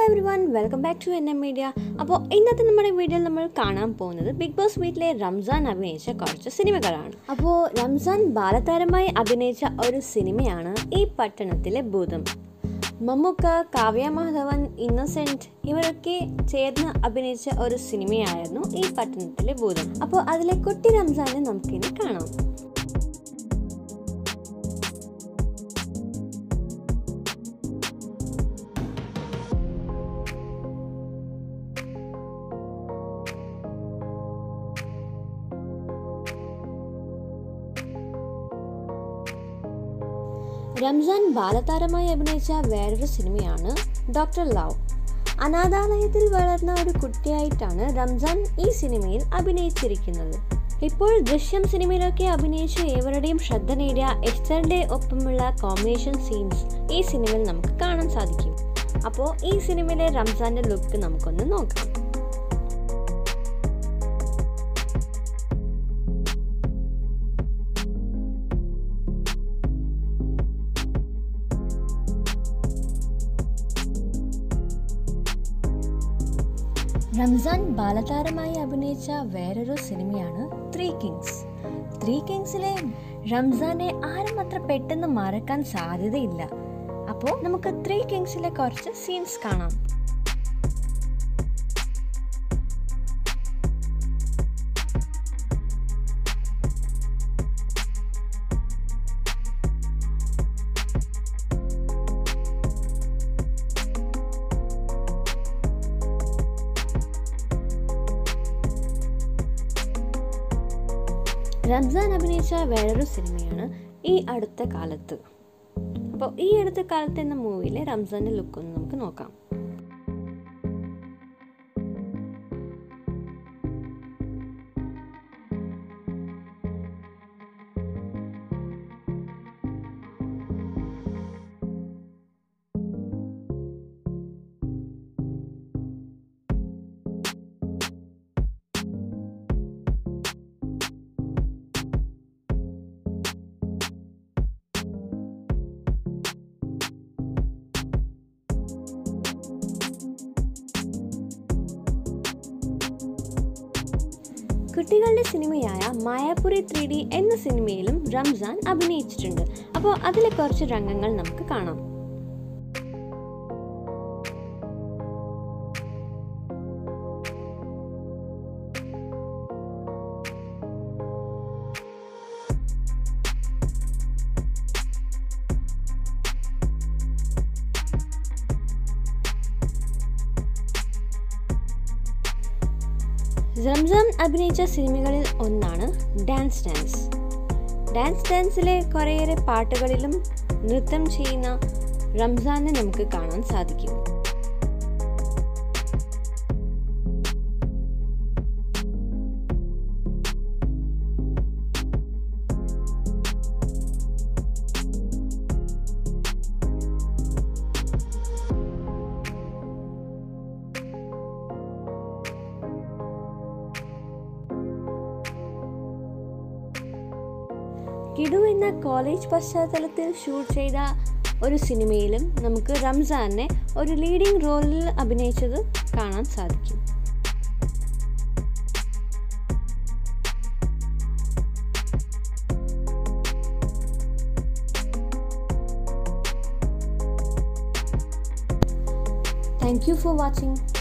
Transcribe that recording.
every everyone welcome back to N M media അപ്പോൾ ഇന്നത്തെ നമ്മുടെ വീഡിയോയിൽ നമ്മൾ കാണാൻ പോകുന്നത് ബിഗ് ബോസ് വീട്ടിലെ റംസാൻ അഭിനയിച്ച കുറച്ച് സിനിമകളാണ് അപ്പോൾ റംസാൻ ബാലതാരമായി അഭിനയിച്ച ഒരു സിനിമയാണ് ഈ പട്ടണത്തിലെ ഭൂതം മമ്മൂക്ക കാവ്യ മാധവൻ ഇന്നസെന്റ് ഇവരൊക്കെ ചേർന്ന് അഭിനയിച്ച ഒരു സിനിമയായിരുന്നു ഈ പട്ടണത്തിലെ ഭൂതം അപ്പോൾ അതിലെ കുട്ടി റംസാനെ നമുക്കിനി കാണാം റംസാൻ ബാലതാരമായി അഭിനയിച്ച വേറൊരു സിനിമയാണ് ഡോക്ടർ ലവ് അനാഥാലയത്തിൽ വളർന്ന ഒരു കുട്ടിയായിട്ടാണ് റംസാൻ ഈ സിനിമയിൽ അഭിനയിച്ചിരിക്കുന്നത് ഇപ്പോൾ ദൃശ്യം സിനിമയിലൊക്കെ അഭിനയിച്ച ഏവരുടെയും ശ്രദ്ധ നേടിയ എസ്റ്ററിന്റെ ഒപ്പമുള്ള കോമ്പിനേഷൻ സീൻസ് ഈ സിനിമയിൽ നമുക്ക് കാണാൻ സാധിക്കും അപ്പോൾ ഈ സിനിമയിലെ റംസാന്റെ ലുക്ക് നമുക്കൊന്ന് നോക്കാം റംസാൻ ബാലതാരമായി അഭിനയിച്ച വേറൊരു സിനിമയാണ് ത്രീ കിങ്സ് ത്രീ കിങ്സിലെ റംസാനെ ആരും അത്ര പെട്ടെന്ന് മറക്കാൻ സാധ്യതയില്ല അപ്പോൾ നമുക്ക് ത്രീ കിങ്സിലെ കുറച്ച് സീൻസ് കാണാം റംസാൻ അഭിനയിച്ച വേറൊരു സിനിമയാണ് ഈ അടുത്ത കാലത്ത് അപ്പോൾ ഈ അടുത്ത കാലത്ത് എന്ന മൂവിയിലെ റംസാൻ്റെ ലുക്ക് ഒന്ന് നമുക്ക് നോക്കാം കുട്ടികളുടെ സിനിമയായ മായാപുരി ത്രീ ഡി എന്ന സിനിമയിലും റംസാൻ അഭിനയിച്ചിട്ടുണ്ട് അപ്പോൾ അതിലെ കുറച്ച് രംഗങ്ങൾ നമുക്ക് കാണാം റംസാൻ അഭിനയിച്ച സിനിമകളിൽ ഒന്നാണ് ഡാൻസ് ഡാൻസ് ഡാൻസ് ഡാൻസിലെ കുറേയേറെ പാട്ടുകളിലും നൃത്തം ചെയ്യുന്ന റംസാനെ നമുക്ക് കാണാൻ സാധിക്കും കിടു എന്ന കോളേജ് പശ്ചാത്തലത്തിൽ ഷൂട്ട് ചെയ്ത ഒരു സിനിമയിലും നമുക്ക് റംസാനെ ഒരു ലീഡിംഗ് റോളിൽ അഭിനയിച്ചത് കാണാൻ സാധിക്കും താങ്ക് യു ഫോർ വാച്ചിങ്